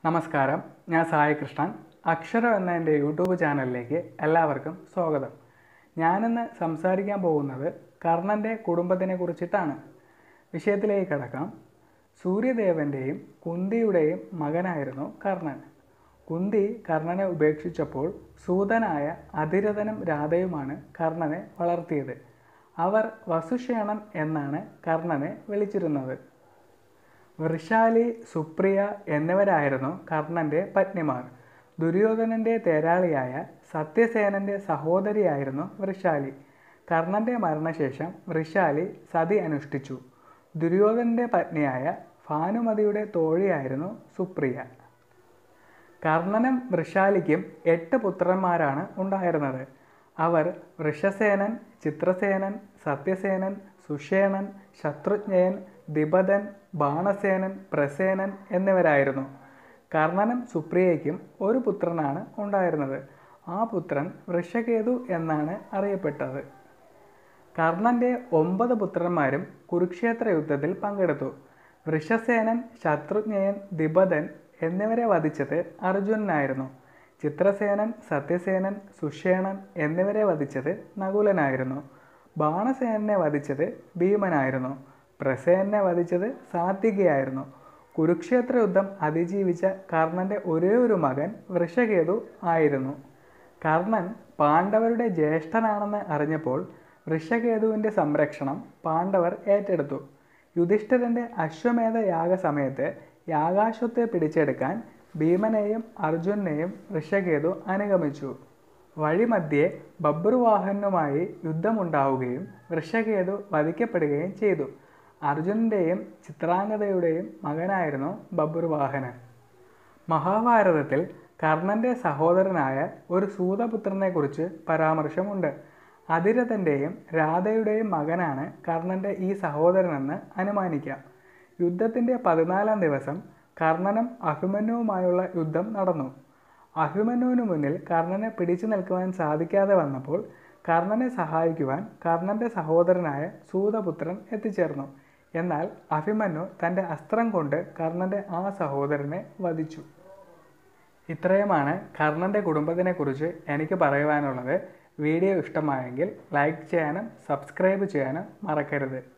നമസ്കാരം ഞാൻ സായി കൃഷ്ണൻ അക്ഷരം എന്ന എൻ്റെ യൂട്യൂബ് ചാനലിലേക്ക് എല്ലാവർക്കും സ്വാഗതം ഞാനിന്ന് സംസാരിക്കാൻ പോകുന്നത് കർണൻ്റെ കുടുംബത്തിനെ കുറിച്ചിട്ടാണ് വിഷയത്തിലേക്ക് കടക്കാം സൂര്യദേവൻ്റെയും കുന്തിയുടെയും മകനായിരുന്നു കർണൻ കുന്തി കർണനെ ഉപേക്ഷിച്ചപ്പോൾ സൂതനായ അതിരഥനും രാധയുമാണ് കർണനെ വളർത്തിയത് അവർ വസുഷേണൻ എന്നാണ് കർണനെ വിളിച്ചിരുന്നത് വൃഷാലി സുപ്രിയ എന്നിവരായിരുന്നു കർണൻ്റെ പത്നിമാർ ദുര്യോധനൻ്റെ തേരാളിയായ സത്യസേനൻ്റെ സഹോദരിയായിരുന്നു വൃഷാലി കർണൻ്റെ മരണശേഷം വൃഷാലി സതി അനുഷ്ഠിച്ചു ദുര്യോധനൻ്റെ പത്നിയായ ഭാനുമതിയുടെ തോഴിയായിരുന്നു സുപ്രിയ കർണനും വൃഷാലിക്കും എട്ട് പുത്രന്മാരാണ് ഉണ്ടായിരുന്നത് അവർ വൃഷസേനൻ ചിത്രസേനൻ സത്യസേനൻ സുഷേണൻ ശത്രുജ്ഞയൻ ദിപദൻ ബാണസേനൻ പ്രസേനൻ എന്നിവരായിരുന്നു കർണനും സുപ്രിയയ്ക്കും ഒരു പുത്രനാണ് ഉണ്ടായിരുന്നത് ആ പുത്രൻ വൃഷകേതു എന്നാണ് അറിയപ്പെട്ടത് കർണന്റെ ഒമ്പത് പുത്രന്മാരും കുരുക്ഷേത്ര യുദ്ധത്തിൽ പങ്കെടുത്തു വൃഷസേനൻ ശത്രുജ്ഞയൻ ദിപദൻ എന്നിവരെ വധിച്ചത് അർജുനനായിരുന്നു ചിത്രസേനൻ സത്യസേനൻ സുഷേണൻ എന്നിവരെ വധിച്ചത് നകുലനായിരുന്നു ബാണസേനനെ വധിച്ചത് ഭീമനായിരുന്നു പ്രസേനെ വധിച്ചത് സാത്വികയായിരുന്നു കുരുക്ഷേത്ര യുദ്ധം അതിജീവിച്ച കർണന്റെ ഒരേ ഒരു മകൻ വൃഷകേതു ആയിരുന്നു കർണൻ പാണ്ഡവരുടെ ജ്യേഷ്ഠനാണെന്ന് അറിഞ്ഞപ്പോൾ വൃഷകേതുവിൻ്റെ സംരക്ഷണം പാണ്ഡവർ ഏറ്റെടുത്തു യുധിഷ്ഠിരൻ്റെ അശ്വമേധ യാഗസമയത്ത് യാഗാശ്വത്തെ പിടിച്ചെടുക്കാൻ ഭീമനെയും അർജുനെയും ഋഷകേതു അനുഗമിച്ചു വഴിമധ്യേ ബബ്രുവാഹനുമായി യുദ്ധമുണ്ടാവുകയും വൃഷകേതു വധിക്കപ്പെടുകയും ചെയ്തു അർജുനൻ്റെയും ചിത്രാംഗതയുടെയും മകനായിരുന്നു ബബ്രുവാഹനൻ മഹാഭാരതത്തിൽ കർണന്റെ സഹോദരനായ ഒരു സൂതപുത്രനെക്കുറിച്ച് പരാമർശമുണ്ട് അതിരഥൻ്റെയും രാധയുടെയും മകനാണ് കർണന്റെ ഈ സഹോദരനെന്ന് അനുമാനിക്കാം യുദ്ധത്തിൻ്റെ പതിനാലാം ദിവസം കർണനും അഭിമന്യുവുമായുള്ള യുദ്ധം നടന്നു അഭിമന്യുവിന് മുന്നിൽ കർണനെ പിടിച്ചു നിൽക്കുവാൻ സാധിക്കാതെ വന്നപ്പോൾ കർണനെ സഹായിക്കുവാൻ കർണന്റെ സഹോദരനായ സൂതപുത്രൻ എത്തിച്ചേർന്നു എന്നാൽ അഭിമന്യു തൻ്റെ അസ്ത്രം കൊണ്ട് കർണന്റെ ആ സഹോദരനെ വധിച്ചു ഇത്രയുമാണ് കർണന്റെ കുടുംബത്തിനെക്കുറിച്ച് എനിക്ക് പറയുവാനുള്ളത് വീഡിയോ ഇഷ്ടമായെങ്കിൽ ലൈക്ക് ചെയ്യാനും സബ്സ്ക്രൈബ് ചെയ്യാനും മറക്കരുത്